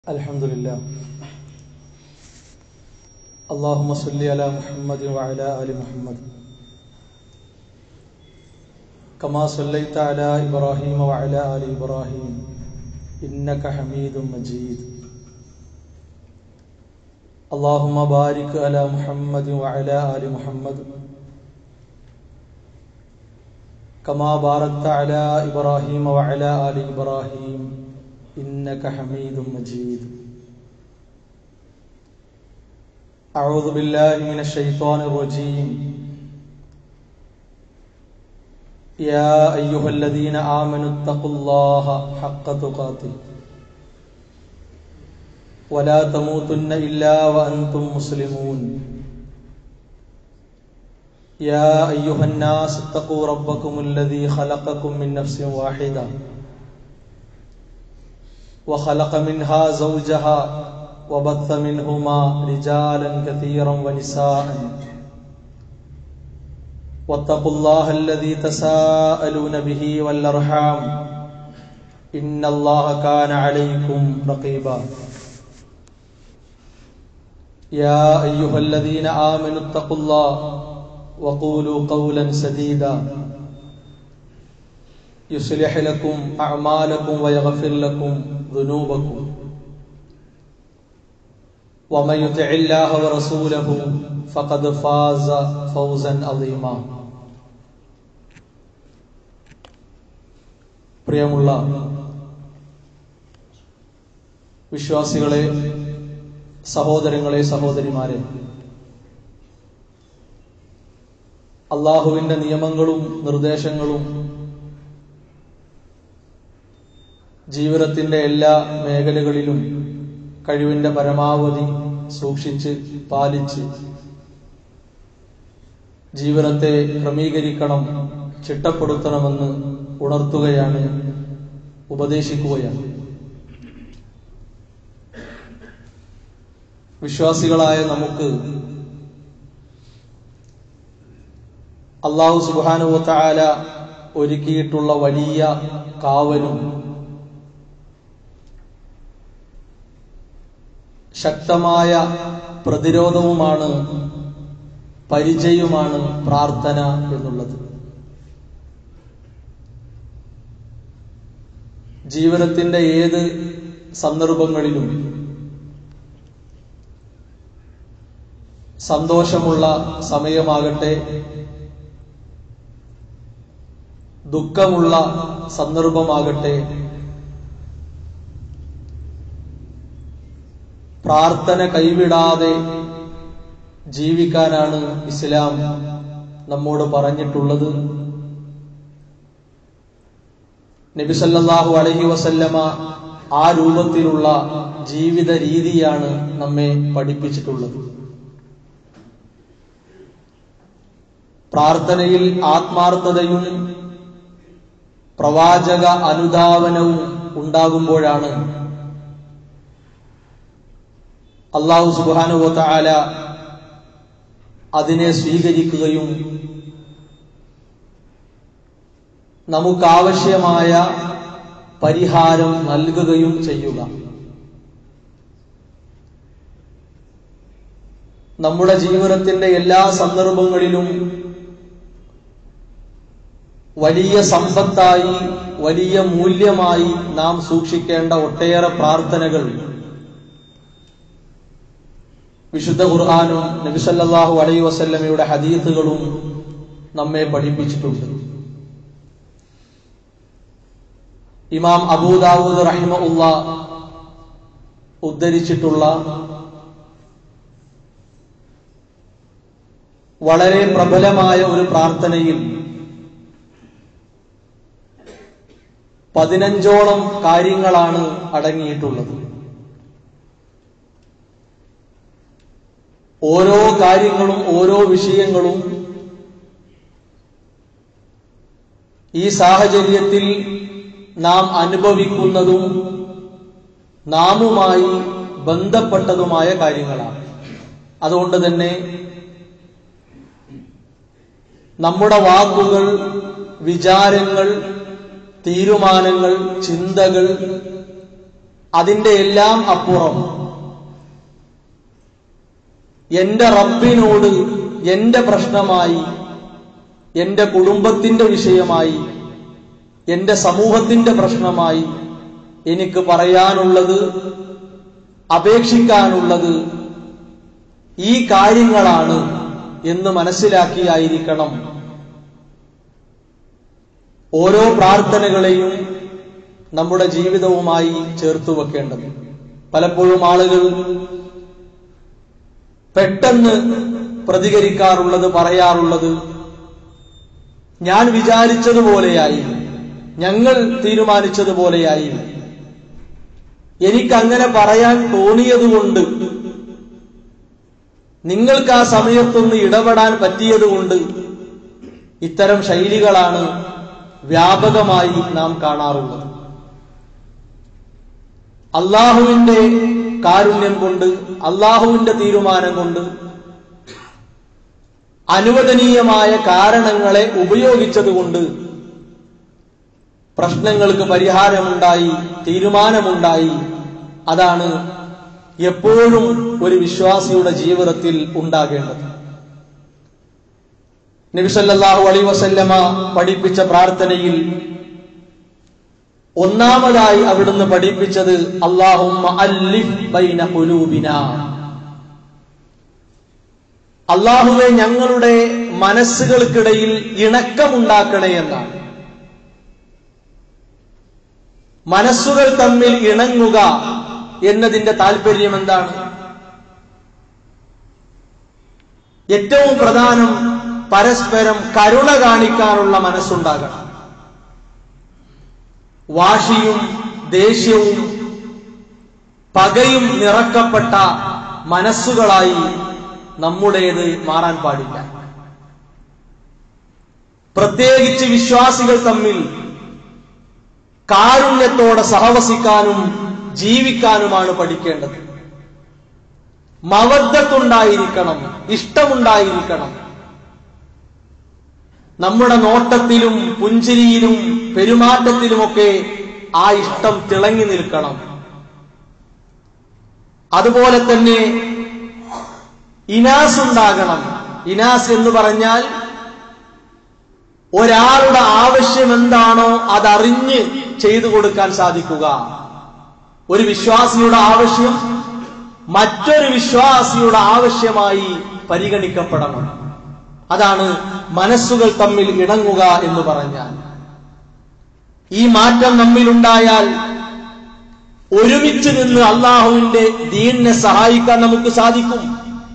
الحمد لله اللهم صل على محمد وعلى آل محمد كما صليت على إبراهيم وعلى آل إبراهيم إنك حميد مجيد اللهم بارك على محمد وعلى آل محمد كما باركت على إبراهيم وعلى آل إبراهيم إنك حميد مجيد أعوذ بالله من الشيطان الرجيم يا أيها الذين آمنوا اتقوا الله حق تقاته ولا تموتن إلا وأنتم مسلمون يا أيها الناس اتقوا ربكم الذي خلقكم من نفس واحدة وخلق منها زوجها وبث منهما رجالا كثيرا ونساء واتقوا الله الذي تساءلون به والارحام ان الله كان عليكم رقيبا يا ايها الذين امنوا اتقوا الله وقولوا قولا سديدا يصلح لكم اعمالكم ويغفر لكم ذنوبكم ومن يطع الله ورسوله فقد فاز فوزا عظيما പ്രിയമുള്ള വിശ്വാസികളെ സഹോദരങ്ങളെ സഹോദരിമാരെ അള്ളാഹുവിന്റെ നിയമങ്ങളും നിർദ്ദേശങ്ങളും ജീവിതത്തിന്റെ എല്ലാ മേഖലകളിലും കഴിവിന്റെ പരമാവധി സൂക്ഷിച്ച് പാലിച്ച് ജീവിതത്തെ ക്രമീകരിക്കണം ചിട്ടപ്പെടുത്തണമെന്ന് ഉണർത്തുകയാണ് ഉപദേശിക്കുകയാണ് വിശ്വാസികളായ നമുക്ക് അള്ളാഹു സുബാനുവത്തായ ഒരുക്കിയിട്ടുള്ള വലിയ കാവലും ശക്തമായ പ്രതിരോധവുമാണ് പരിചയമാണ് പ്രാർത്ഥന എന്നുള്ളത് ജീവിതത്തിന്റെ ഏത് സന്ദർഭങ്ങളിലും സന്തോഷമുള്ള സമയമാകട്ടെ ദുഃഖമുള്ള സന്ദർഭമാകട്ടെ പ്രാർത്ഥന കൈവിടാതെ ജീവിക്കാനാണ് ഇസ്ലാം നമ്മോട് പറഞ്ഞിട്ടുള്ളത് നബിസല്ലാഹു അലഹി വസല്ലമ ആ രൂപത്തിലുള്ള ജീവിത രീതിയാണ് നമ്മെ പഠിപ്പിച്ചിട്ടുള്ളത് പ്രാർത്ഥനയിൽ ആത്മാർത്ഥതയും പ്രവാചക അനുധാവനവും ഉണ്ടാകുമ്പോഴാണ് അള്ളാഹു സുബാനുവല അതിനെ സ്വീകരിക്കുകയും നമുക്കാവശ്യമായ പരിഹാരം നൽകുകയും ചെയ്യുക നമ്മുടെ ജീവിതത്തിന്റെ എല്ലാ സന്ദർഭങ്ങളിലും വലിയ സമ്പത്തായി വലിയ മൂല്യമായി നാം സൂക്ഷിക്കേണ്ട ഒട്ടേറെ പ്രാർത്ഥനകൾ വിശുദ്ധ ഖുർആാനും നബിസല്ലാഹു അലൈ വസല്ലമയുടെ ഹദീത്തുകളും നമ്മെ പഠിപ്പിച്ചിട്ടുണ്ട് ഇമാം അബൂദാവൂദ് റഹിമ ഉള്ള ഉദ്ധരിച്ചിട്ടുള്ള വളരെ പ്രബലമായ ഒരു പ്രാർത്ഥനയിൽ പതിനഞ്ചോളം കാര്യങ്ങളാണ് അടങ്ങിയിട്ടുള്ളത് ഓരോ കാര്യങ്ങളും ഓരോ വിഷയങ്ങളും ഈ സാഹചര്യത്തിൽ നാം അനുഭവിക്കുന്നതും നാമുമായി ബന്ധപ്പെട്ടതുമായ കാര്യങ്ങളാണ് അതുകൊണ്ട് തന്നെ നമ്മുടെ വാക്കുകൾ വിചാരങ്ങൾ തീരുമാനങ്ങൾ ചിന്തകൾ അതിന്റെ എല്ലാം അപ്പുറം എന്റെ റബ്ബിനോട് എന്റെ പ്രശ്നമായി എന്റെ കുടുംബത്തിന്റെ വിഷയമായി എന്റെ സമൂഹത്തിന്റെ പ്രശ്നമായി എനിക്ക് പറയാനുള്ളത് അപേക്ഷിക്കാനുള്ളത് ഈ കാര്യങ്ങളാണ് എന്ന് മനസ്സിലാക്കിയായിരിക്കണം ഓരോ പ്രാർത്ഥനകളെയും നമ്മുടെ ജീവിതവുമായി ചേർത്തു വെക്കേണ്ടത് പലപ്പോഴും ആളുകൾ പെട്ടെന്ന് പ്രതികരിക്കാറുള്ളത് പറയാറുള്ളത് ഞാൻ വിചാരിച്ചതുപോലെയായി ഞങ്ങൾ തീരുമാനിച്ചതുപോലെയായി എനിക്കങ്ങനെ പറയാൻ തോന്നിയതുകൊണ്ട് നിങ്ങൾക്ക് ആ സമയത്തൊന്ന് ഇടപെടാൻ പറ്റിയതുകൊണ്ട് ഇത്തരം ശൈലികളാണ് വ്യാപകമായി നാം കാണാറുള്ളത് അള്ളാഹുവിന്റെ കാരുണ്യം കൊണ്ട് അള്ളാഹുവിന്റെ തീരുമാനം കൊണ്ട് അനുവദനീയമായ കാരണങ്ങളെ ഉപയോഗിച്ചതുകൊണ്ട് പ്രശ്നങ്ങൾക്ക് പരിഹാരമുണ്ടായി തീരുമാനമുണ്ടായി അതാണ് എപ്പോഴും ഒരു വിശ്വാസിയുടെ ജീവിതത്തിൽ ഉണ്ടാകേണ്ടത് നബിസല്ലാഹു അലൈ വസല്ലമ പഠിപ്പിച്ച പ്രാർത്ഥനയിൽ ഒന്നാമതായി അവിടുന്ന് പഠിപ്പിച്ചത് അള്ളാഹുമ്മ അല്ലിഫ് ബൈന ഖുലൂബിന അള്ളാഹുവെ ഞങ്ങളുടെ മനസ്സുകൾക്കിടയിൽ ഇണക്കമുണ്ടാക്കണേ എന്നാണ് മനസ്സുകൾ തമ്മിൽ ഇണങ്ങുക എന്നതിന്റെ താല്പര്യം എന്താണ് ഏറ്റവും പ്രധാനം പരസ്പരം കരുണ കാണിക്കാനുള്ള മനസ്സുണ്ടാകണം വാശിയും ദേഷ്യവും പകയും നിറക്കപ്പെട്ട മനസ്സുകളായി നമ്മുടേത് മാറാൻ പാടില്ല പ്രത്യേകിച്ച് വിശ്വാസികൾ തമ്മിൽ കാരുണ്യത്തോടെ സഹവസിക്കാനും ജീവിക്കാനുമാണ് പഠിക്കേണ്ടത് മവദ്ധത്തുണ്ടായിരിക്കണം ഇഷ്ടമുണ്ടായിരിക്കണം നമ്മുടെ നോട്ടത്തിലും പുഞ്ചിരിയിലും പെരുമാറ്റത്തിലുമൊക്കെ ആ ഇഷ്ടം തിളങ്ങി നിൽക്കണം അതുപോലെ തന്നെ ഇനാസ് ഉണ്ടാകണം ഇനാസ് എന്ന് പറഞ്ഞാൽ ഒരാളുടെ ആവശ്യം എന്താണോ അതറിഞ്ഞ് ചെയ്തു കൊടുക്കാൻ സാധിക്കുക ഒരു വിശ്വാസിയുടെ ആവശ്യം മറ്റൊരു വിശ്വാസിയുടെ ആവശ്യമായി പരിഗണിക്കപ്പെടണം അതാണ് മനസ്സുകൾ തമ്മിൽ ഇണങ്ങുക എന്ന് പറഞ്ഞാൽ ഈ മാറ്റം നമ്മിലുണ്ടായാൽ ഒരുമിച്ച് നിന്ന് അള്ളാഹുവിന്റെ ദീനിനെ സഹായിക്കാൻ നമുക്ക് സാധിക്കും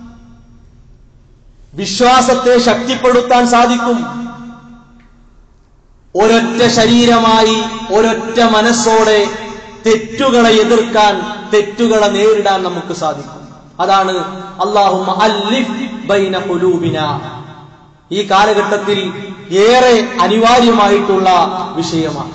വിശ്വാസത്തെ ശക്തിപ്പെടുത്താൻ സാധിക്കും ഒരൊറ്റ ശരീരമായി ഒരൊറ്റ മനസ്സോടെ തെറ്റുകളെ എതിർക്കാൻ തെറ്റുകളെ നേരിടാൻ നമുക്ക് സാധിക്കും അതാണ് അള്ളാഹു ബൈന ഖുലൂബിന ഈ കാലഘട്ടത്തിൽ ഏറെ അനിവാര്യമായിട്ടുള്ള വിഷയമാണ്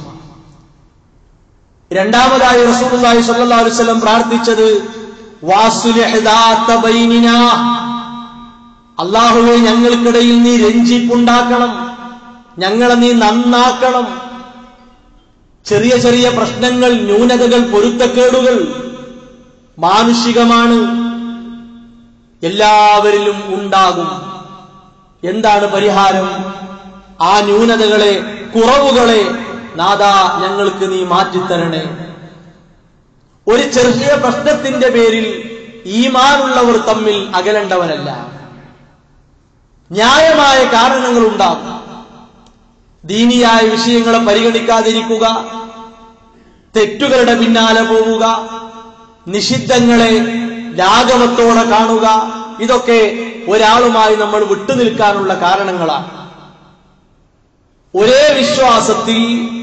രണ്ടാമതായി റസൂലുള്ളാഹി സ്വല്ലല്ലാഹു അലൈഹി വസല്ലം പ്രാർത്ഥിച്ചത് വാസുലിഹ് ദാത്ത ബൈനിനാ അള്ളാഹുവെ ഞങ്ങൾക്കിടയിൽ നീ രഞ്ജിപ്പുണ്ടാക്കണം ഞങ്ങളെ നീ നന്നാക്കണം ചെറിയ ചെറിയ പ്രശ്നങ്ങൾ ന്യൂനതകൾ പൊരുത്തക്കേടുകൾ മാനുഷികമാണ് എല്ലാവരിലും ഉണ്ടാകും എന്താണ് പരിഹാരം ആ ന്യൂനതകളെ കുറവുകളെ നാദാ ഞങ്ങൾക്ക് നീ മാറ്റിത്തരണേ ഒരു ചെറിയ പ്രശ്നത്തിന്റെ പേരിൽ ഈമാനുള്ളവർ തമ്മിൽ അകലേണ്ടവരല്ല ന്യായമായ കാരണങ്ങൾ ഉണ്ടാകും ദീനിയായ വിഷയങ്ങളെ പരിഗണിക്കാതിരിക്കുക തെറ്റുകളുടെ പിന്നാലെ പോവുക നിഷിദ്ധങ്ങളെ ലാഘവത്തോടെ കാണുക ഇതൊക്കെ ഒരാളുമായി നമ്മൾ വിട്ടുനിൽക്കാനുള്ള കാരണങ്ങളാണ് ഒരേ വിശ്വാസത്തിൽ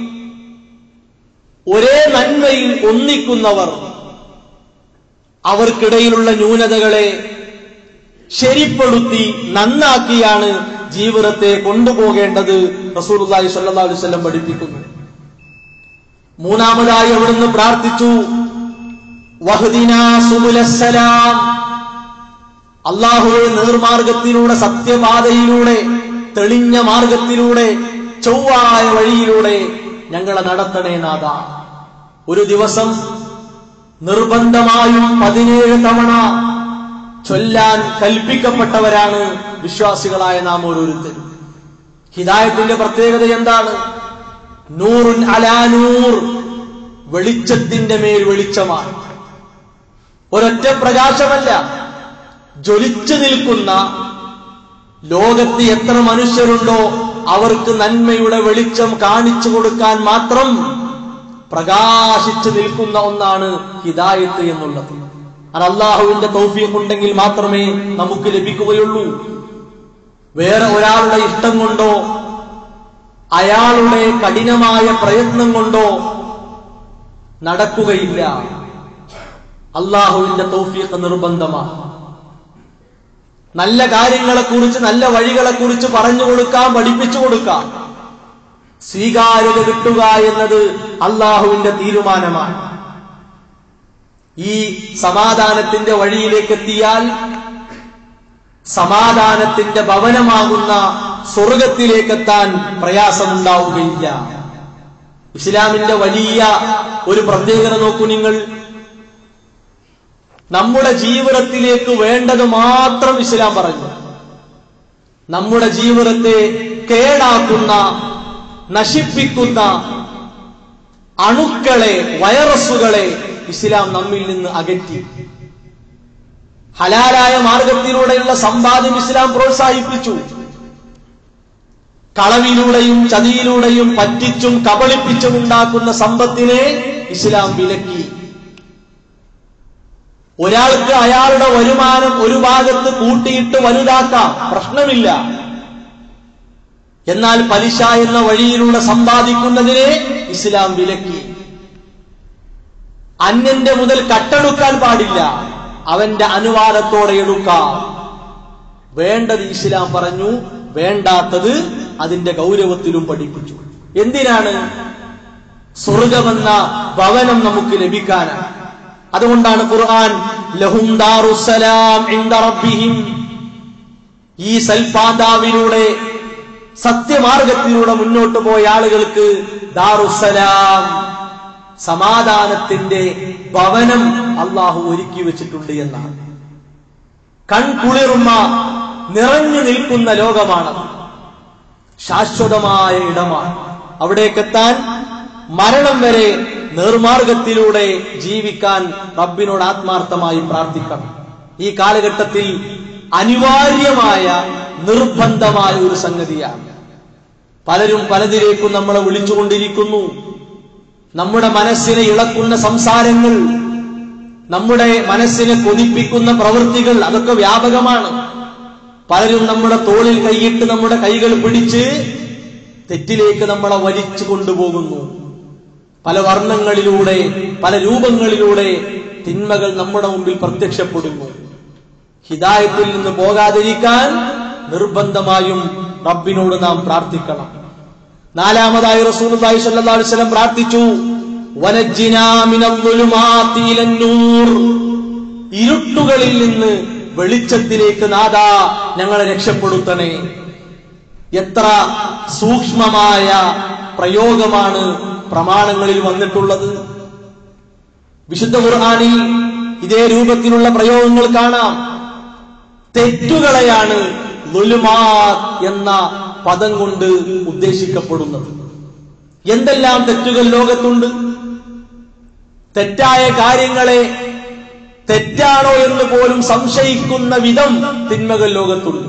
ഒരേ നന്മയിൽ ഒന്നിക്കുന്നവർ അവർക്കിടയിലുള്ള ന്യൂനതകളെ ശരിപ്പെടുത്തി നന്നാക്കിയാണ് ജീവിതത്തെ കൊണ്ടുപോകേണ്ടത് റസൂലുള്ളാഹി സ്വല്ലല്ലാഹു അലൈഹി വസല്ലം പഠിപ്പിക്കുന്നു മൂന്നാമതായി അവിടുന്ന് പ്രാർത്ഥിച്ചു വഹ്ദിനാ സുബുലസ്സലാം അള്ളാഹുവെ നേർമാർഗത്തിലൂടെ സത്യപാതയിലൂടെ തെളിഞ്ഞ മാർഗത്തിലൂടെ ചൊവ്വായ വഴിയിലൂടെ ഞങ്ങളെ നടത്തണേ നാഥ ഒരു ദിവസം നിർബന്ധമായും പതിനേഴ് തവണ ചൊല്ലാൻ കൽപ്പിക്കപ്പെട്ടവരാണ് വിശ്വാസികളായ നാം ഓരോരുത്തരും ഹിദായത്തിന്റെ പ്രത്യേകത എന്താണ് നൂറുൻ അലാനൂർ വെളിച്ചത്തിന്റെ മേൽ വെളിച്ചമാണ് ഒരൊറ്റ പ്രകാശമല്ല ജ്വലിച്ചു നിൽക്കുന്ന ലോകത്ത് എത്ര മനുഷ്യരുണ്ടോ അവർക്ക് നന്മയുടെ വെളിച്ചം കാണിച്ചു കൊടുക്കാൻ മാത്രം പ്രകാശിച്ചു നിൽക്കുന്ന ഒന്നാണ് ഹിദായത്ത് എന്നുള്ളത് അത് അള്ളാഹുവിന്റെ തൗഫീഖ് ഉണ്ടെങ്കിൽ മാത്രമേ നമുക്ക് ലഭിക്കുകയുള്ളൂ വേറെ ഒരാളുടെ ഇഷ്ടം കൊണ്ടോ അയാളുടെ കഠിനമായ പ്രയത്നം കൊണ്ടോ നടക്കുകയില്ല അള്ളാഹുവിന്റെ തൗഫീഖ് നിർബന്ധമാണ് നല്ല കാര്യങ്ങളെക്കുറിച്ച് നല്ല വഴികളെക്കുറിച്ച് പറഞ്ഞു കൊടുക്കാം പഠിപ്പിച്ചു കൊടുക്കാം സ്വീകാര്യത കിട്ടുക എന്നത് അള്ളാഹുവിന്റെ തീരുമാനമാണ് ഈ സമാധാനത്തിന്റെ വഴിയിലേക്ക് എത്തിയാൽ സമാധാനത്തിന്റെ ഭവനമാകുന്ന സ്വർഗത്തിലേക്കെത്താൻ പ്രയാസമുണ്ടാവുകയില്ല ഇസ്ലാമിന്റെ വലിയ ഒരു പ്രത്യേകത നോക്കൂ നിങ്ങൾ നമ്മുടെ ജീവിതത്തിലേക്ക് വേണ്ടത് മാത്രം ഇസ്ലാം പറഞ്ഞു നമ്മുടെ ജീവിതത്തെ കേടാക്കുന്ന നശിപ്പിക്കുന്ന അണുക്കളെ വൈറസുകളെ ഇസ്ലാം നമ്മിൽ നിന്ന് അകറ്റി ഹലാലായ മാർഗത്തിലൂടെയുള്ള സമ്പാദ്യം ഇസ്ലാം പ്രോത്സാഹിപ്പിച്ചു കളവിലൂടെയും ചതിയിലൂടെയും പറ്റിച്ചും കബളിപ്പിച്ചും ഉണ്ടാക്കുന്ന സമ്പത്തിനെ ഇസ്ലാം വിലക്കി ഒരാൾക്ക് അയാളുടെ വരുമാനം ഒരു ഭാഗത്ത് കൂട്ടിയിട്ട് വലുതാക്കാം പ്രശ്നമില്ല എന്നാൽ പലിശ എന്ന വഴിയിലൂടെ സമ്പാദിക്കുന്നതിനെ ഇസ്ലാം വിലക്കി അന്യന്റെ മുതൽ കട്ടെടുക്കാൻ പാടില്ല അവന്റെ അനുവാദത്തോടെ എടുക്കാം വേണ്ടത് ഇസ്ലാം പറഞ്ഞു വേണ്ടാത്തത് അതിന്റെ ഗൗരവത്തിലും പഠിപ്പിച്ചു എന്തിനാണ് സ്വർഗമെന്ന ഭവനം നമുക്ക് ലഭിക്കാനാണ് അതുകൊണ്ടാണ് ഖുർആൻ ലഹും ദാറുസ്സലാം ഇൻദ റബ്ബിഹിം ഈ സൽപാതാവിലൂടെ സത്യമാർഗത്തിലൂടെ മുന്നോട്ട് പോയ ആളുകൾക്ക് ദാറുസ്സലാം സമാധാനത്തിന്റെ ഭവനം അള്ളാഹു ഒരുക്കി വെച്ചിട്ടുണ്ട് എന്നാണ് കൺകുളിർമ നിറഞ്ഞു നിൽക്കുന്ന ലോകമാണ് ശാശ്വതമായ ഇടമാണ് അവിടേക്കെത്താൻ മരണം വരെ നേർമാർഗത്തിലൂടെ ജീവിക്കാൻ റബ്ബിനോട് ആത്മാർത്ഥമായി പ്രാർത്ഥിക്കണം ഈ കാലഘട്ടത്തിൽ അനിവാര്യമായ നിർബന്ധമായ ഒരു സംഗതിയാണ് പലരും പലതിലേക്കും നമ്മളെ വിളിച്ചുകൊണ്ടിരിക്കുന്നു നമ്മുടെ മനസ്സിനെ ഇളക്കുന്ന സംസാരങ്ങൾ നമ്മുടെ മനസ്സിനെ കൊതിപ്പിക്കുന്ന പ്രവൃത്തികൾ അതൊക്കെ വ്യാപകമാണ് പലരും നമ്മുടെ തോളിൽ കൈയിട്ട് നമ്മുടെ കൈകൾ പിടിച്ച് തെറ്റിലേക്ക് നമ്മളെ വലിച്ചു കൊണ്ടുപോകുന്നു പല വർണ്ണങ്ങളിലൂടെ പല രൂപങ്ങളിലൂടെ തിന്മകൾ നമ്മുടെ മുമ്പിൽ പ്രത്യക്ഷപ്പെടുന്നു ഹിദായത്തിൽ നിന്ന് പോകാതിരിക്കാൻ നിർബന്ധമായും റബ്ബിനോട് നാം പ്രാർത്ഥിക്കണം നാലാമതായി റസൂലുള്ളാഹി സ്വല്ലല്ലാഹു അലൈഹി വസല്ലം പ്രാർത്ഥിച്ചു വനജ്ജിനാ മിനദ്ദുലുമാതി ഇലന്നൂർ ഇരുട്ടുകളിൽ നിന്ന് വെളിച്ചത്തിലേക്ക് നാദാ ഞങ്ങളെ രക്ഷപ്പെടുത്തണേ എത്ര സൂക്ഷ്മമായ പ്രയോഗമാണ് പ്രമാണങ്ങളിൽ വന്നിട്ടുള്ളത് വിശുദ്ധ ഖുർആനിൽ ഇതേ രൂപത്തിലുള്ള പ്രയോഗങ്ങൾ കാണാം തെറ്റുകളെയാണ് ലുലുമാത് എന്ന പദം കൊണ്ട് ഉദ്ദേശിക്കപ്പെടുന്നത് എന്തെല്ലാം തെറ്റുകൾ ലോകത്തുണ്ട് തെറ്റായ കാര്യങ്ങളെ തെറ്റാണോ എന്ന് പോലും സംശയിക്കുന്ന വിധം തിന്മകൾ ലോകത്തുണ്ട്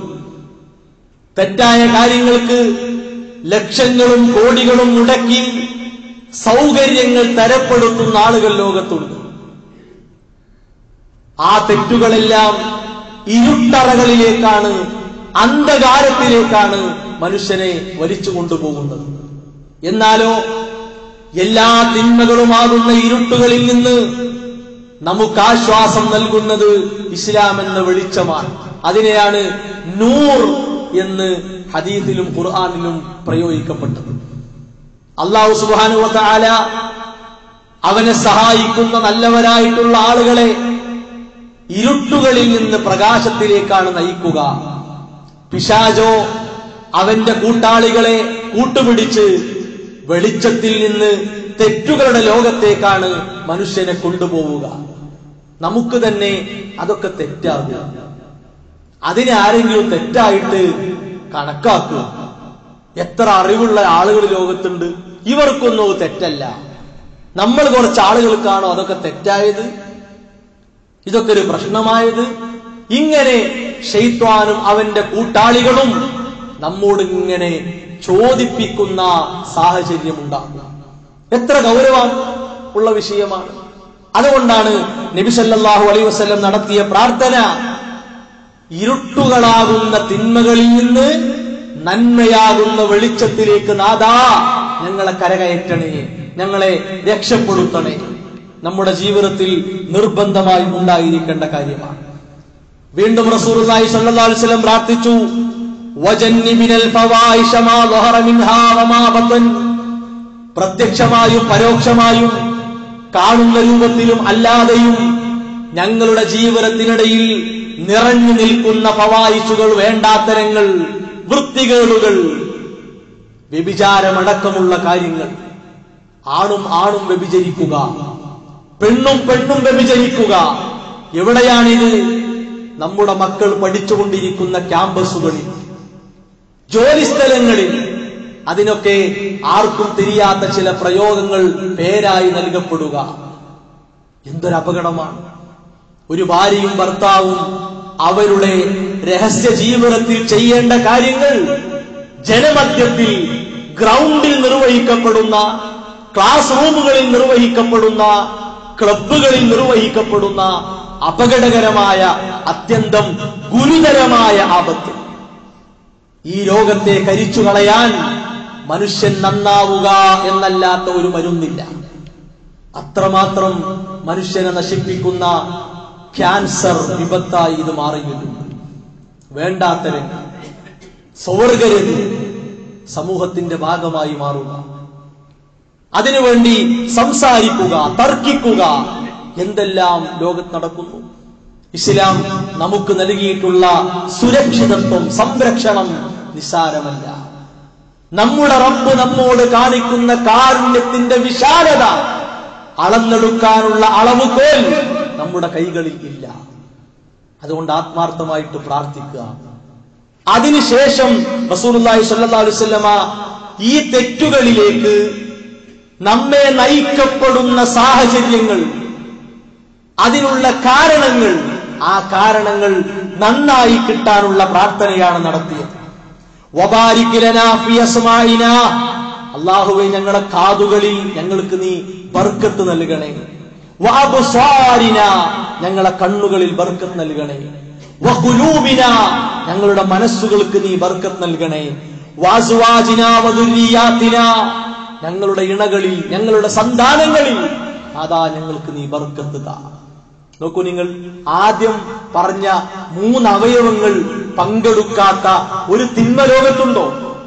തെറ്റായ കാര്യങ്ങൾക്ക് ലക്ഷങ്ങളും കോടികളും മുടക്കി സൗകര്യങ്ങൾ തരപ്പെടുത്തുന്ന ആളുകൾ ലോകത്തുണ്ട് ആ തെറ്റുകളെല്ലാം ഇരുട്ടറകളിലേക്കാണ് അന്ധകാരത്തിലേക്കാണ് മനുഷ്യനെ വലിച്ചു കൊണ്ടുപോകുന്നത് എന്നാലോ എല്ലാ തിന്മകളുമാകുന്ന ഇരുട്ടുകളിൽ നിന്ന് നമുക്ക് ആശ്വാസം നൽകുന്നത് ഇസ്ലാം എന്ന വെളിച്ചമാണ് അതിനെയാണ് നൂർ എന്ന് ഹദീദിലും ഖുർആാനിലും പ്രയോഗിക്കപ്പെട്ടത് അള്ളാഹു സുബാനുവല അവനെ സഹായിക്കുന്ന നല്ലവരായിട്ടുള്ള ആളുകളെ ഇരുട്ടുകളിൽ നിന്ന് പ്രകാശത്തിലേക്കാണ് നയിക്കുക പിശാജോ അവന്റെ കൂട്ടാളികളെ കൂട്ടുപിടിച്ച് വെളിച്ചത്തിൽ നിന്ന് തെറ്റുകളുടെ ലോകത്തേക്കാണ് മനുഷ്യനെ കൊണ്ടുപോവുക നമുക്ക് തന്നെ അതൊക്കെ തെറ്റാകുക അതിനെ ആരെങ്കിലും തെറ്റായിട്ട് കണക്കാക്കുക എത്ര അറിവുള്ള ആളുകൾ ലോകത്തുണ്ട് ഇവർക്കൊന്നും അത് തെറ്റല്ല നമ്മൾ കുറച്ച് ആളുകൾക്കാണോ അതൊക്കെ തെറ്റായത് ഇതൊക്കെ ഒരു പ്രശ്നമായത് ഇങ്ങനെ ഷെയ്ത്വാനും അവന്റെ കൂട്ടാളികളും നമ്മോട് ഇങ്ങനെ ചോദിപ്പിക്കുന്ന സാഹചര്യം ഉണ്ടാകും എത്ര ഗൗരവം ഉള്ള വിഷയമാണ് അതുകൊണ്ടാണ് നബി സല്ലല്ലാഹു അലൈഹി വസല്ലം നടത്തിയ പ്രാർത്ഥന ഇരുട്ടുകളാകുന്ന തിന്മകളിൽ നിന്ന് നന്മയാകുന്ന വെളിച്ചത്തിലേക്ക് നാദാ ഞങ്ങളെ കരകയറ്റണേ ഞങ്ങളെ രക്ഷപ്പെടുത്തണേ നമ്മുടെ ജീവിതത്തിൽ നിർബന്ധമായി ഉണ്ടായിരിക്കേണ്ട കാര്യമാണ് വീണ്ടും റസൂലുള്ളാഹി സ്വല്ലല്ലാഹു അലൈഹി വസല്ലം പ്രാർത്ഥിച്ചു വജന്നിബിനൽ ഫവായിഷ മാ ളഹറ മിൻഹാ വമാ ബത്തൻ പ്രത്യക്ഷമായും പരോക്ഷമായും കാണുന്ന രൂപത്തിലും അല്ലാതെയും ഞങ്ങളുടെ ജീവിതത്തിനിടയിൽ നിറഞ്ഞു നിൽക്കുന്ന ഫവായിച്ചുകൾ വേണ്ടാത്തരങ്ങൾ വൃത്തികേടുകൾ വ്യഭിചാരമടക്കമുള്ള കാര്യങ്ങൾ ആണും ആണും വ്യഭിചരിക്കുക പെണ്ണും പെണ്ണും വ്യഭിചരിക്കുക എവിടെയാണിത് നമ്മുടെ മക്കൾ പഠിച്ചുകൊണ്ടിരിക്കുന്ന ക്യാമ്പസുകളിൽ ജോലിസ്ഥലങ്ങളിൽ അതിനൊക്കെ ആർക്കും തിരിയാത്ത ചില പ്രയോഗങ്ങൾ പേരായി നൽകപ്പെടുക എന്തൊരു അപകടമാണ് ഒരു ഭാര്യയും ഭർത്താവും അവരുടെ രഹസ്യ ജീവിതത്തിൽ ചെയ്യേണ്ട കാര്യങ്ങൾ ജനമധ്യത്തിൽ ഗ്രൗണ്ടിൽ നിർവഹിക്കപ്പെടുന്ന ക്ലാസ് റൂമുകളിൽ നിർവഹിക്കപ്പെടുന്ന ക്ലബുകളിൽ നിർവഹിക്കപ്പെടുന്ന അപകടകരമായ അത്യന്തം ഗുരുതരമായ ആപത്ത് ഈ രോഗത്തെ കരിച്ചു കളയാൻ മനുഷ്യൻ നന്നാവുക എന്നല്ലാത്ത ഒരു മരുന്നില്ല അത്രമാത്രം മനുഷ്യനെ നശിപ്പിക്കുന്ന ക്യാൻസർ വിപത്തായി ഇത് മാറിയിട്ടുണ്ട് വേണ്ടാത്തരങ്ങൾ സ്വർഗരതി സമൂഹത്തിന്റെ ഭാഗമായി മാറുക അതിനുവേണ്ടി സംസാരിക്കുക തർക്കിക്കുക എന്തെല്ലാം ലോകത്ത് നടക്കുന്നു ഇസ്ലാം നമുക്ക് നൽകിയിട്ടുള്ള സുരക്ഷിതത്വം സംരക്ഷണം നിസാരമല്ല നമ്മുടെ റബ്ബ് നമ്മോട് കാണിക്കുന്ന കാരുണ്യത്തിന്റെ വിശാലത അളന്നെടുക്കാനുള്ള അളവുകോൽ നമ്മുടെ കൈകളിൽ ഇല്ല അതുകൊണ്ട് ആത്മാർത്ഥമായിട്ട് പ്രാർത്ഥിക്കുക അതിനുശേഷം റസൂലുള്ളാഹി സ്വല്ലല്ലാഹു അലൈഹി വസല്ലമ ഈ തെറ്റുകളിലേക്ക് നമ്മെ നയിക്കപ്പെടുന്ന സാഹചര്യങ്ങൾ അതിനുള്ള കാരണങ്ങൾ ആ കാരണങ്ങൾ നന്നായി കിട്ടാനുള്ള പ്രാർത്ഥനയാണ് നടത്തിയത് വബാരിക്കിലനാ ഫി അസ്മാഇനാ അള്ളാഹുവെ ഞങ്ങളുടെ കാതുകളിൽ ഞങ്ങൾക്ക് നീ ബർക്കത്ത് നൽകണേ വഅബ്സാരിന ഞങ്ങളുടെ കണ്ണുകളിൽ ബർക്കത്ത് നൽകണേ വഖുലൂബിന ഞങ്ങളുടെ മനസ്സുകൾക്ക് നീ ബർക്കത്ത് നൽകണേ വാസുവാജിന വദുരിയാത്തിന ഞങ്ങളുടെ ഇണകളിൽ ഞങ്ങളുടെ സന്താനങ്ങളിൽ അതാ ഞങ്ങൾക്ക് നീ ബർക്കത്ത് താ നോക്കൂ നിങ്ങൾ ആദ്യം പറഞ്ഞ മൂന്ന് അവയവങ്ങൾ പങ്കെടുക്കാത്ത ഒരു തിന്മ ലോകത്തുണ്ടോ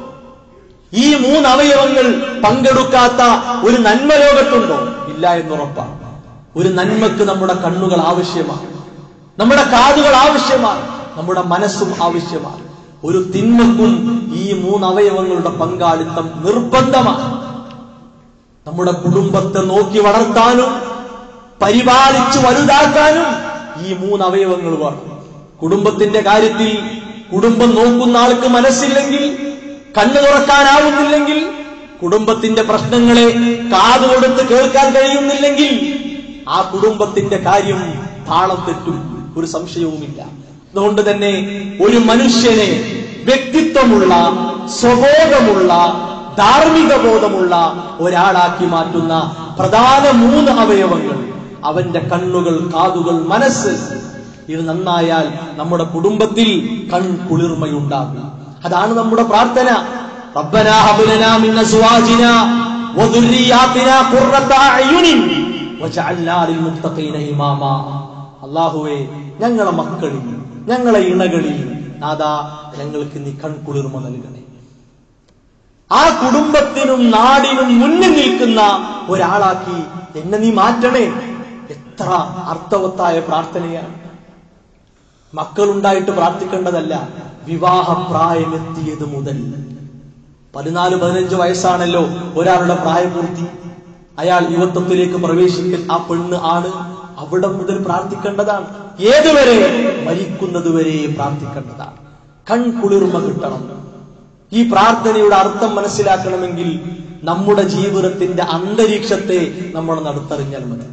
ഈ മൂന്ന് അവയവങ്ങൾ പങ്കെടുക്കാത്ത ഒരു നന്മ ലോകത്തുണ്ടോ ഇല്ല എന്നുറപ്പാണ് ഒരു നന്മക്ക് നമ്മുടെ കണ്ണുകൾ ആവശ്യമാണ് നമ്മുടെ കാതുകൾ ആവശ്യമാണ് നമ്മുടെ മനസ്സും ആവശ്യമാണ് ഒരു തിന്മക്കും ഈ മൂന്ന് അവയവങ്ങളുടെ പങ്കാളിത്തം നിർബന്ധമാണ് നമ്മുടെ കുടുംബത്തെ നോക്കി വളർത്താനും പരിപാലിച്ചു വലുതാക്കാനും ഈ മൂന്ന് അവയവങ്ങൾ വേണം കുടുംബത്തിന്റെ കാര്യത്തിൽ കുടുംബം നോക്കുന്ന ആൾക്ക് മനസ്സില്ലെങ്കിൽ കണ്ണു തുറക്കാനാവുന്നില്ലെങ്കിൽ കുടുംബത്തിന്റെ പ്രശ്നങ്ങളെ കാതുകൊടുത്ത് കേൾക്കാൻ കഴിയുന്നില്ലെങ്കിൽ ആ കുടുംബത്തിന്റെ കാര്യം താളം തെറ്റും ഒരു സംശയവുമില്ല അതുകൊണ്ട് തന്നെ ഒരു മനുഷ്യനെ വ്യക്തിത്വമുള്ള സ്വബോധമുള്ള ധാർമ്മിക ബോധമുള്ള ഒരാളാക്കി മാറ്റുന്ന പ്രധാന മൂന്ന് അവയവങ്ങൾ അവന്റെ കണ്ണുകൾ കാതുകൾ മനസ്സ് ഇത് നന്നായാൽ നമ്മുടെ കുടുംബത്തിൽ കൺ കുളിർമയുണ്ടാകും അതാണ് നമ്മുടെ പ്രാർത്ഥന റബ്ബനാ ഹബ് ലനാ മിൻ അസ്വാജിനാ വദുർരിയാതിനാ ഖുർറത അയുനിൻ വജഅൽനാ ലിൽ മുത്തഖീന ഇമാമാ അല്ലാഹുവേ ഞങ്ങളെ മക്കളിൽ ഞങ്ങളെ ഇണകളിൽ നാദാ ഞങ്ങൾക്ക് നീ കൺകുളിർമ നൽകണേ ആ കുടുംബത്തിനും നാടിനും മുന്നിൽ നിൽക്കുന്ന ഒരാളാക്കി എന്നെ നീ മാറ്റണേ എത്ര അർത്ഥവത്തായ പ്രാർത്ഥനയാണ് മക്കളുണ്ടായിട്ട് പ്രാർത്ഥിക്കേണ്ടതല്ല വിവാഹപ്രായമെത്തിയത് മുതൽ പതിനാല് പതിനഞ്ച് വയസ്സാണല്ലോ ഒരാളുടെ പ്രായപൂർത്തി അയാൾ യുവത്വത്തിലേക്ക് പ്രവേശിക്കൽ ആ പെണ്ണ് ആണ് അവിടെ മുതൽ പ്രാർത്ഥിക്കേണ്ടതാണ് ഏതുവരെ മരിക്കുന്നത് വരെ പ്രാർത്ഥിക്കേണ്ടതാണ് കൺകുളിർമ കിട്ടണം ഈ പ്രാർത്ഥനയുടെ അർത്ഥം മനസ്സിലാക്കണമെങ്കിൽ നമ്മുടെ ജീവിതത്തിന്റെ അന്തരീക്ഷത്തെ നമ്മൾ നടത്തറിഞ്ഞാൽ മതി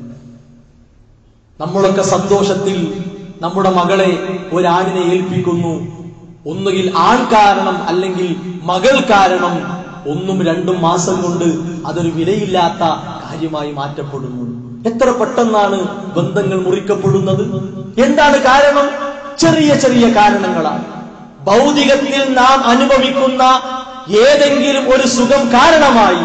നമ്മളൊക്കെ സന്തോഷത്തിൽ നമ്മുടെ മകളെ ഒരാണിനെ ഏൽപ്പിക്കുന്നു ഒന്നുകിൽ ആൺ കാരണം അല്ലെങ്കിൽ മകൾ കാരണം ഒന്നും രണ്ടും മാസം കൊണ്ട് അതൊരു വിലയില്ലാത്ത കാര്യമായി മാറ്റപ്പെടുന്നു എത്ര പെട്ടെന്നാണ് ബന്ധങ്ങൾ മുറിക്കപ്പെടുന്നത് എന്താണ് കാരണം ചെറിയ ചെറിയ കാരണങ്ങളാണ് ഭൗതികത്തിൽ നാം അനുഭവിക്കുന്ന ഏതെങ്കിലും ഒരു സുഖം കാരണമായി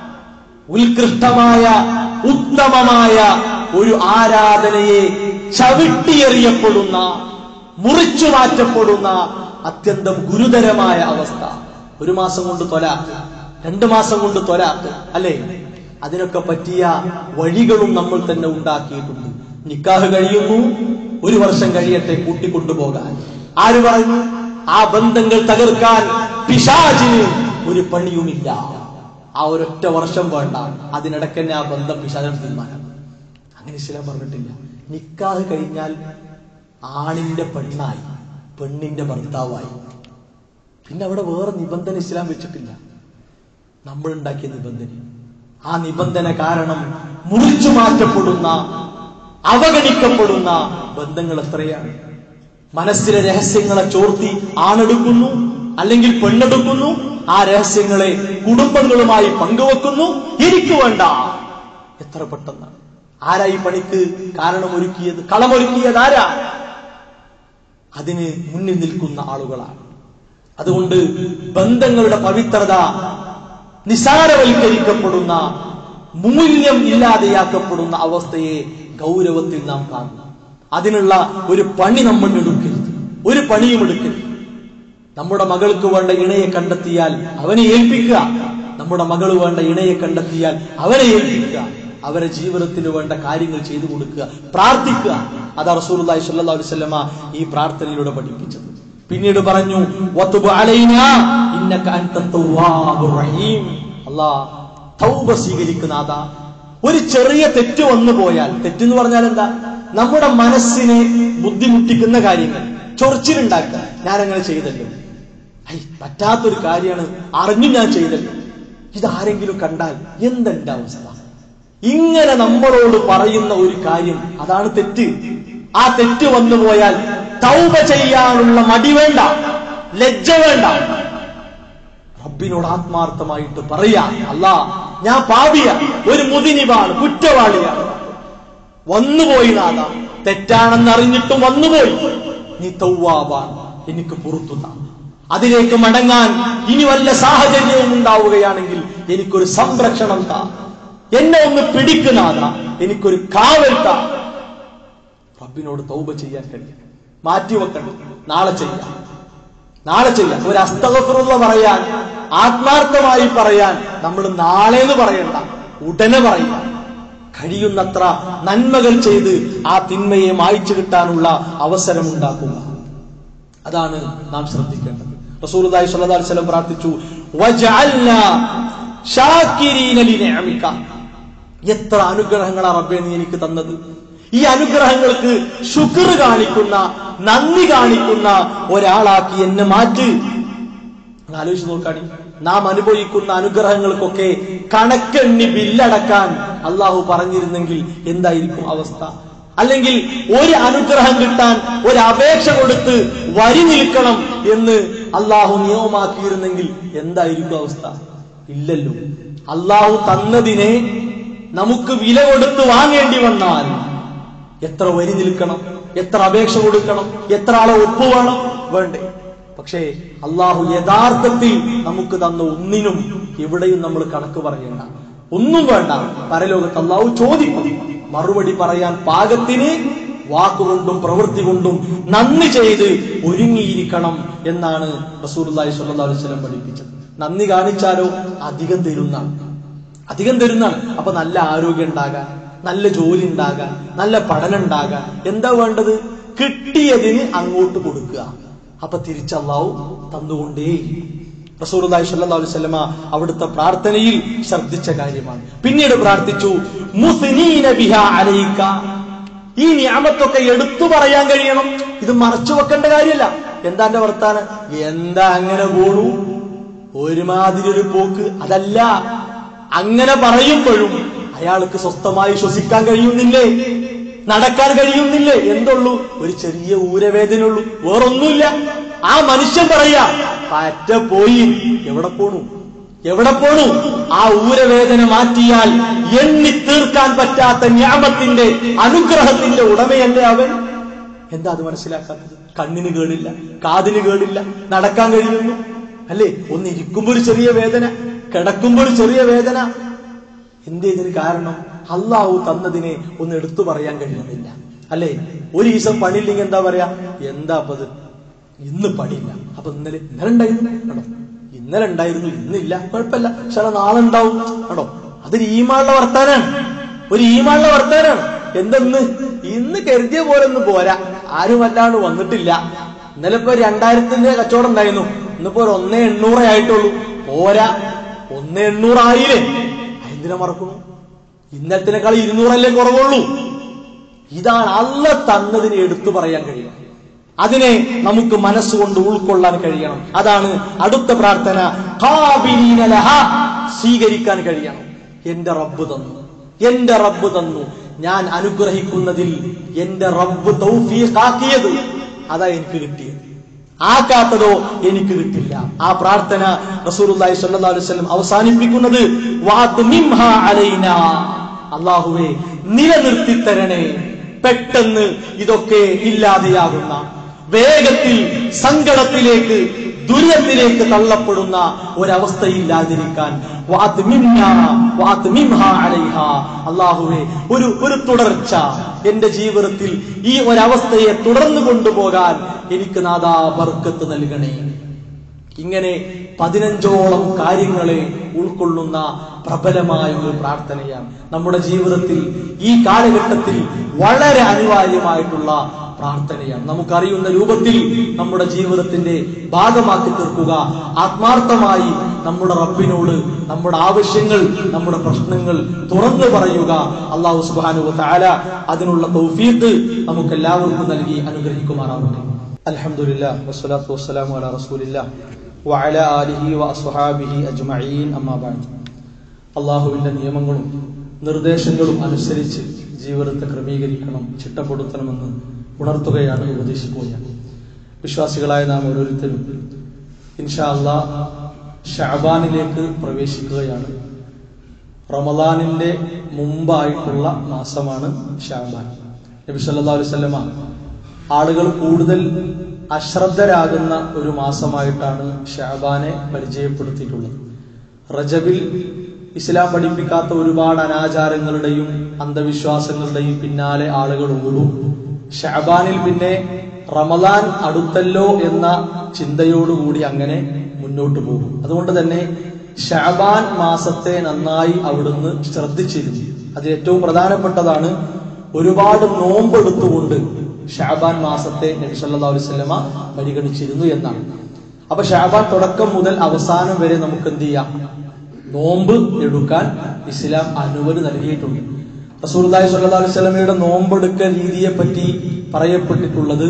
ഉത്കൃഷ്ടമായ ഉത്തമമായ ഒരു ആരാധനയെ ചവിട്ടിയെറിയപ്പെടുന്ന മുറിച്ചു മാറ്റപ്പെടുന്ന അത്യന്തം ഗുരുതരമായ അവസ്ഥ ഒരു മാസം കൊണ്ട് തൊലാക്ക് രണ്ടു മാസം കൊണ്ട് തൊലാക്ക് അല്ലേ അതിനൊക്കെ പറ്റിയ വഴികളും നമ്മൾ തന്നെ ഉണ്ടാക്കിയിട്ടുണ്ട് നിക്കാഹ് കഴിയുന്നു ഒരു വർഷം കഴിയട്ടെ കൂട്ടിക്കൊണ്ടുപോകാൻ ആര് പറഞ്ഞു ആ ബന്ധങ്ങൾ തകർക്കാൻ പിശാചിന് ഒരു പണിയുമില്ല ആ ഒരൊറ്റ വർഷം വേണ്ട അതിനിടയ്ക്ക് തന്നെ ആ ബന്ധം പിശാചൻ തീരുമാനം അങ്ങനെ ഇസ്ലാം പറഞ്ഞിട്ടില്ല നിക്കാഹ് കഴിഞ്ഞാൽ ആണിന്റെ പെണ്ണായി പെണ്ണിന്റെ ഭർത്താവായി പിന്നെ അവിടെ വേറെ നിബന്ധന ഇസ്ലാം വെച്ചിട്ടില്ല നമ്മൾ ഉണ്ടാക്കിയ നിബന്ധന ആ നിബന്ധന കാരണം മുറിച്ചു മാറ്റപ്പെടുന്ന അവഗണിക്കപ്പെടുന്ന ബന്ധങ്ങൾ എത്രയാണ് മനസ്സിലെ രഹസ്യങ്ങളെ ചോർത്തി ആണെടുക്കുന്നു അല്ലെങ്കിൽ പെണ്ണെടുക്കുന്നു ആ രഹസ്യങ്ങളെ കുടുംബങ്ങളുമായി പങ്കുവെക്കുന്നു എനിക്ക് വേണ്ട എത്ര പെട്ടെന്നാണ് ആരാ ഈ പണിക്ക് കാരണമൊരുക്കിയത് കളമൊരുക്കിയത് ആരാ അതിന് മുന്നിൽ നിൽക്കുന്ന ആളുകളാണ് അതുകൊണ്ട് ബന്ധങ്ങളുടെ പവിത്രത നിസാരവൽക്കരിക്കപ്പെടുന്ന മൂല്യം ഇല്ലാതെയാക്കപ്പെടുന്ന അവസ്ഥയെ ഗൗരവത്തിൽ നാം കാണുന്നു അതിനുള്ള ഒരു പണി നമ്മൾ എടുക്കരുത് ഒരു പണിയും എടുക്കരുത് നമ്മുടെ മകൾക്ക് വേണ്ട ഇണയെ കണ്ടെത്തിയാൽ അവനെ ഏൽപ്പിക്കുക നമ്മുടെ മകൾ വേണ്ട ഇണയെ കണ്ടെത്തിയാൽ അവനെ ഏൽപ്പിക്കുക അവരെ ജീവിതത്തിന് വേണ്ട കാര്യങ്ങൾ ചെയ്തു കൊടുക്കുക പ്രാർത്ഥിക്കുക അതാ റസൂലുള്ളാഹി സ്വല്ലല്ലാഹു അലൈഹി വസല്ലമ ഈ പ്രാർത്ഥനയിലൂടെ പഠിപ്പിച്ചത് പിന്നീട് പറഞ്ഞു വതുബ് അലൈനാ ഇന്നക അൻത തവ്വാബുർ റഹീം അല്ലാ തൗബ സ്വീകരിക്കുന്ന അതാ ഒരു ചെറിയ തെറ്റ് വന്നു പോയാൽ തെറ്റെന്ന് പറഞ്ഞാൽ എന്താ നമ്മുടെ മനസ്സിനെ ബുദ്ധിമുട്ടിക്കുന്ന കാര്യങ്ങൾ ചൊറിച്ചിലുണ്ടാക്കുക ഞാൻ അങ്ങനെ ചെയ്തല്ലോ ഐ പറ്റാത്തൊരു കാര്യമാണ് അറിഞ്ഞു ഞാൻ ചെയ്തല്ലോ ഇതാരെങ്കിലും കണ്ടാൽ എന്തെന്റെ അവസ്ഥ ഇങ്ങനെ നമ്മളോട് പറയുന്ന ഒരു കാര്യം അതാണ് തെറ്റ് ആ തെറ്റ് വന്നു പോയാൽ തൗബ ചെയ്യാനുള്ള മടി വേണ്ട ലജ്ജ വേണ്ട റബ്ബിനോട് ആത്മാർത്ഥമായിട്ട് പറയാ അല്ലാ ഞാൻ പാപിയ ഒരു മുതിനിവാണ് കുറ്റവാളിയാണ് വന്നുപോയി നാഥ തെറ്റാണെന്ന് അറിഞ്ഞിട്ടും വന്നുപോയി നീ തൗവാബാൻ എനിക്ക് പുറത്തു താ അതിലേക്ക് മടങ്ങാൻ ഇനി വല്ല സാഹചര്യവും ഉണ്ടാവുകയാണെങ്കിൽ എനിക്കൊരു സംരക്ഷണം താ എന്നെ ഒന്ന് പിടിക്കുന്നാഥ എനിക്കൊരു കാവൽ താ റബ്ബിനോട് തൗബ ചെയ്യാൻ കഴിയും മാറ്റിവെക്കണം നാളെ ചെയ്യാം നാളെ ചെയ്യാം ഒരു അസ്തകഫുറുള്ള പറയാൻ ആത്മാർത്ഥമായി പറയാൻ നമ്മൾ നാളെ എന്ന് പറയണ്ട ഉടനെ പറയാം കഴിയുന്നത്ര നന്മകൾ ചെയ്ത് ആ തിന്മയെ മായ്ച്ചു കിട്ടാനുള്ള അവസരം ഉണ്ടാക്കുക അതാണ് നാം ശ്രദ്ധിക്കേണ്ടത് റസൂലുള്ളാഹി സ്വല്ലല്ലാഹു അലൈഹി വസല്ലം പ്രാർത്ഥിച്ചു വജഅൽനാ ശാകിരീന ലിനിഅമിക എത്ര അനുഗ്രഹങ്ങളാ റബ്ബേ നീ എനിക്ക് തന്നത് ഈ അനുഗ്രഹങ്ങൾക്ക് ശുക്ർ കാണിക്കുന്ന നന്ദി കാണിക്കുന്ന ഒരാളാക്കി എന്നെ മാറ്റ് ഒന്ന് ആലോചിച്ച് നോക്കാണി നാം അനുഭവിക്കുന്ന അനുഗ്രഹങ്ങൾക്കൊക്കെ കണക്കെണ്ണി ബില്ലടക്കാൻ അള്ളാഹു പറഞ്ഞിരുന്നെങ്കിൽ എന്തായിരിക്കും അവസ്ഥ അല്ലെങ്കിൽ ഒരു അനുഗ്രഹം കിട്ടാൻ ഒരു അപേക്ഷ കൊടുത്ത് വരി നിൽക്കണം എന്ന് അള്ളാഹു നിയമമാക്കിയിരുന്നെങ്കിൽ എന്തായിരിക്കും അവസ്ഥ ഇല്ലല്ലോ അള്ളാഹു തന്നതിനെ നമുക്ക് വില കൊടുത്ത് വാങ്ങേണ്ടി വന്നാൽ എത്ര വരി നിൽക്കണം എത്ര അപേക്ഷ കൊടുക്കണം എത്ര ആളെ ഒപ്പ് വേണം വേണ്ടേ പക്ഷേ അള്ളാഹു യഥാർത്ഥത്തിൽ നമുക്ക് തന്ന ഒന്നിനും എവിടെയും നമ്മൾ കണക്ക് പറയണ്ട ഒന്നും വേണ്ട പരലോകത്ത് അള്ളാഹു ചോദിക്കും മറുപടി പറയാൻ പാകത്തിന് വാക്കുകൊണ്ടും പ്രവൃത്തി കൊണ്ടും നന്ദി ചെയ്ത് ഒരുങ്ങിയിരിക്കണം എന്നാണ് റസൂർലായി സ്വല്ലല്ലാഹു അലൈഹി വസല്ലം പഠിപ്പിച്ചത് നന്ദി കാണിച്ചാലോ അധികം തരുന്നാണ് അധികം തരുന്നാണ് അപ്പൊ നല്ല ആരോഗ്യം ഉണ്ടാകാൻ നല്ല ജോലി ഉണ്ടാകാൻ നല്ല പഠനം ഉണ്ടാകാൻ എന്താ വേണ്ടത് കിട്ടിയതിന് അങ്ങോട്ട് കൊടുക്കുക അപ്പൊ തിരിച്ചല്ലാവും തന്നുകൊണ്ടേ റസൂലുള്ളാഹി സ്വല്ലല്ലാഹു അലൈഹി വസല്ലമ അവിടുത്തെ പ്രാർത്ഥനയിൽ ശ്രദ്ധിച്ച കാര്യമാണ് പിന്നീട് പ്രാർത്ഥിച്ചു മുസ്നീന ബിഹാ അലൈക ഈ നിയമത്തൊക്കെ എടുത്തു പറയാൻ കഴിയണം ഇത് മറച്ചു വെക്കേണ്ട കാര്യമല്ല എന്താ എന്റെ വർത്താനം എന്താ അങ്ങനെ പോണു ഒരുമാതിരി ഒരു പോക്ക് അതല്ല അങ്ങനെ പറയുമ്പോഴും അയാൾക്ക് സ്വസ്ഥമായി ശ്വസിക്കാൻ കഴിയുന്നില്ലേ നടക്കാൻ കഴിയുന്നില്ലേ എന്തുള്ളൂ ഒരു ചെറിയ ഊരവേദനയുള്ളൂ വേറൊന്നുമില്ല ആ മനുഷ്യൻ പറയാ പറ്റ പോയി എവിടെ പോണു എവിടെ പോണു ആ ഊരവേദന മാറ്റിയാൽ എണ്ണി തീർക്കാൻ പറ്റാത്ത ന്യാമത്തിന്റെ അനുഗ്രഹത്തിന്റെ ഉടമയല്ലേ അവൻ എന്താ അത് മനസ്സിലാക്കാത്തത് കണ്ണിന് കേടില്ല കാതിന് കേടില്ല നടക്കാൻ കഴിയുന്നു അല്ലേ ഒന്ന് ഇരിക്കുമ്പോ ഒരു ചെറിയ വേദന കിടക്കുമ്പോ ഒരു ചെറിയ വേദന എന്തേ ഇതിന് കാരണം അള്ളാഹു തന്നതിനെ ഒന്ന് എടുത്തു പറയാൻ കഴിയുന്നില്ല അല്ലേ ഒരു ദിവസം പണിയില്ലെങ്കിൽ എന്താ പറയാ എന്താ അപ്പത് ഇന്ന് പണിയില്ല അപ്പൊ ഇന്നലെ ഇന്നലെ ഉണ്ടായിരുന്നു കേട്ടോ ഇന്നലെ ഉണ്ടായിരുന്നു ഇന്നില്ല കുഴപ്പമില്ല പക്ഷെ നാളെ ഉണ്ടാവും കേട്ടോ അതൊരു ഈമാളുടെ വർത്താനാണ് ഒരു ഈമാളുടെ വർത്താനാണ് എന്തെന്ന് ഇന്ന് കരുതിയ പോലെ ഒന്നും പോരാ ആരും അല്ലാണ്ട് വന്നിട്ടില്ല ഇന്നലെ ഇപ്പൊ രണ്ടായിരത്തിന്റെ കച്ചവടം ഉണ്ടായിരുന്നു ഇന്നിപ്പോ ഒരു ഒന്നേ എണ്ണൂറേ ആയിട്ടുള്ളൂ പോരാ ഒന്നേ എണ്ണൂറായില്ലേ എന്തിനാ മറക്കുന്നു ഇന്നലത്തിനേക്കാൾ ഇരുന്നൂറല്ലേ കുറവുള്ളൂ ഇതാണ് അല്ല തന്നതിനെ എടുത്തു പറയാൻ കഴിയും അതിനെ നമുക്ക് മനസ്സുകൊണ്ട് ഉൾക്കൊള്ളാൻ കഴിയണം അതാണ് അടുത്ത പ്രാർത്ഥന ഖാബിലീന ലഹ. സ്വീകരിക്കാൻ കഴിയണം എന്റെ റബ്ബ് തന്നു എന്റെ റബ്ബ് തന്നു ഞാൻ അനുഗ്രഹിക്കുന്നതിൽ എന്റെ റബ്ബ് തൗഫീഖാക്കിയത് അതാ എനിക്ക് കിട്ടിയത് ആക്കാത്തതോ എനിക്ക് കിട്ടില്ല ആ പ്രാർത്ഥന റസൂലുള്ളാഹി സ്വല്ലല്ലാഹു അലൈഹി വസല്ലം അവസാനിപ്പിക്കുന്നത് വാത്മിംഹാ അലൈനാ അള്ളാഹുവേ നിലനിർത്തി തരണേ പെട്ടെന്ന് ഇതൊക്കെ ഇല്ലാതെയാകുന്ന വേഗത്തിൽ സങ്കടത്തിലേക്ക് ദുരിതത്തിലേക്ക് തള്ളപ്പെടുന്ന ഒരവസ്ഥയില്ലാതിരിക്കാൻ വാത്മിംനാ വാത്മിംഹാ അലൈഹാ. അള്ളാഹുവേ ഒരു ഒരു തുടർച്ച എന്റെ ജീവിതത്തിൽ ഈ ഒരവസ്ഥയെ തുടർന്നു കൊണ്ടുപോകാൻ എനിക്ക് നാദാ ബർക്കത്ത് നൽകണേ ഇങ്ങനെ പതിനഞ്ചോളം കാര്യങ്ങളെ ഉൾക്കൊള്ളുന്ന പ്രബലമായ ഒരു പ്രാർത്ഥനയാണ് നമ്മുടെ ജീവിതത്തിൽ ഈ കാലഘട്ടത്തിൽ വളരെ അനിവാര്യമായിട്ടുള്ള പ്രാർത്ഥനയാണ് നമുക്കറിയുന്ന രൂപത്തിൽ നമ്മുടെ ജീവിതത്തിന്റെ ഭാഗമാക്കി തീർക്കുക ആത്മാർത്ഥമായി നമ്മുടെ റബ്ബിനോട് നമ്മുടെ ആവശ്യങ്ങൾ നമ്മുടെ പ്രശ്നങ്ങൾ തുറന്നു പറയുക അള്ളാഹു സുബാനു താല അതിനുള്ള തൗഫീഖ് നമുക്ക് എല്ലാവർക്കും നൽകി അനുഗ്രഹിക്കുമാറാവട്ടെ അൽഹംദുലില്ലാ വസ്സലാത്തു വസ്സലാമു അലാ റസൂലില്ലാ വഅല ആലിഹി വഅസ്ഹാബിഹി അജ്മഈൻ അമ്മാ ബഅദ് അള്ളാഹുവിന്റെ നിയമങ്ങളും നിർദ്ദേശങ്ങളും അനുസരിച്ച് ജീവിതത്തെ ക്രമീകരിക്കണം ചിട്ടപ്പെടുത്തണമെന്ന് ഉണർത്തുകയാണ് ഉപദേശിക്കുകയാണ് വിശ്വാസികളായ നാം ഓരോരുത്തരും ഇൻഷാ അള്ളാ ഷാബാനിലേക്ക് പ്രവേശിക്കുകയാണ് റമദാനിന്റെ മുമ്പായിട്ടുള്ള മാസമാണ് ഷാബാൻ നബി സല്ലല്ലാഹു അലൈഹി വസല്ലമ ആളുകൾ കൂടുതൽ അശ്രദ്ധരാകുന്ന ഒരു മാസമായിട്ടാണ് ഷാബാനെ പരിചയപ്പെടുത്തിയിട്ടുള്ളത് റജബിൽ ഇസ്ലാം പഠിപ്പിക്കാത്ത ഒരുപാട് അനാചാരങ്ങളുടെയും അന്ധവിശ്വാസങ്ങളുടെയും പിന്നാലെ ആളുകൾ ഓടും ഷാബാനിൽ പിന്നെ റമദാൻ അടുത്തല്ലോ എന്ന ചിന്തയോടുകൂടി അങ്ങനെ മുന്നോട്ട് പോകും അതുകൊണ്ട് തന്നെ ഷാബാൻ മാസത്തെ നന്നായി അവിടുന്ന് ശ്രദ്ധിച്ചിരുന്നു അത് ഏറ്റവും പ്രധാനപ്പെട്ടതാണ് ഒരുപാട് നോമ്പെടുത്തുകൊണ്ട് ഷാബാൻ മാസത്തെ നബി സല്ലല്ലാഹു അലൈഹി വസല്ലമ പരിഗണിച്ചിരുന്നു എന്നാണ് അപ്പൊ ഷാബാൻ തുടക്കം മുതൽ അവസാനം വരെ നമുക്ക് എന്ത് ചെയ്യാം നോമ്പ് എടുക്കാൻ ഇസ്ലാം അനുമതി നൽകിയിട്ടുണ്ട് റസൂലുള്ളാഹി സ്വല്ലല്ലാഹു അലൈഹി വസല്ലമയുടെ നോമ്പെടുക്കൽ രീതിയെ പറ്റി പറയപ്പെട്ടിട്ടുള്ളത്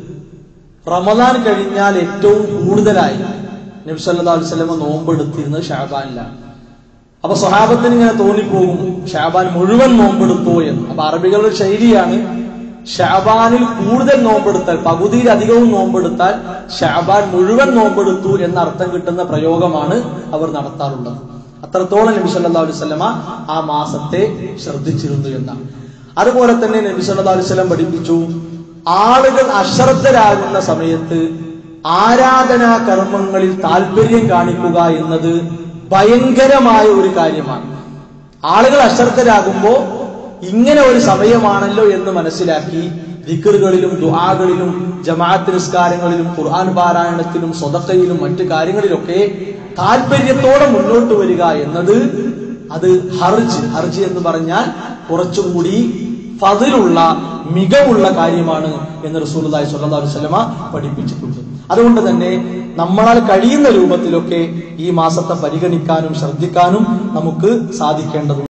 റമദാൻ കഴിഞ്ഞാൽ ഏറ്റവും കൂടുതലായി നബി സല്ലല്ലാഹു അലൈഹി വസല്ലമ നോമ്പെടുത്തിരുന്നത് ഷാബാനിലാണ് അപ്പൊ സ്വഹാബത്തിന് ഇങ്ങനെ തോന്നിപ്പോകും ഷാബാൻ മുഴുവൻ നോമ്പെടുത്തോ എന്ന് അപ്പൊ അറബികളുടെ ശൈലിയാണ് ഷാബാനിൽ കൂടുതൽ നോമ്പെടുത്താൽ പകുതിയിലധികവും നോമ്പെടുത്താൽ ഷാബാൻ മുഴുവൻ നോമ്പെടുത്തു എന്ന അർത്ഥം കിട്ടുന്ന പ്രയോഗമാണ് അവർ നടത്താറുള്ളത് അത്രത്തോളം നബി സല്ലല്ലാഹു അലൈഹി വസല്ലമ ആ മാസത്തെ ശ്രദ്ധിച്ചിരുന്നു എന്നാണ് അതുപോലെ തന്നെ നബി സല്ലല്ലാഹു അലൈഹി വസല്ലം പഠിപ്പിച്ചു ആളുകൾ അശ്രദ്ധരാകുന്ന സമയത്ത് ആരാധനാ കർമ്മങ്ങളിൽ താല്പര്യം കാണിക്കുക എന്നത് ഭയങ്കരമായ ഒരു കാര്യമാണ് ആളുകൾ അശ്രദ്ധരാകുമ്പോ ഇങ്ങനെ ഒരു സമയമാണല്ലോ എന്ന് മനസ്സിലാക്കി ദിക്കറുകളിലും ദുആകളിലും ജമാഅത്ത് നിസ്കാരങ്ങളിലും ഖുർആൻ പാരായണത്തിലും സ്വതക്കയിലും മറ്റു കാര്യങ്ങളിലൊക്കെ താല്പര്യത്തോടെ മുന്നോട്ട് വരിക എന്നത് അത് ഹർജ് ഹർജ് എന്ന് പറഞ്ഞാൽ കുറച്ചുകൂടി ഫതിലുള്ള മികവുള്ള കാര്യമാണ് എന്ന് റസൂലുള്ളാഹി സ്വല്ലല്ലാഹു അലൈഹി വസല്ലമ പഠിപ്പിച്ചിട്ടുണ്ട് അതുകൊണ്ട് തന്നെ നമ്മളാൽ കഴിയുന്ന രൂപത്തിലൊക്കെ ഈ മാസത്തെ പരിഗണിക്കാനും ശ്രദ്ധിക്കാനും നമുക്ക് സാധിക്കേണ്ടതുണ്ട്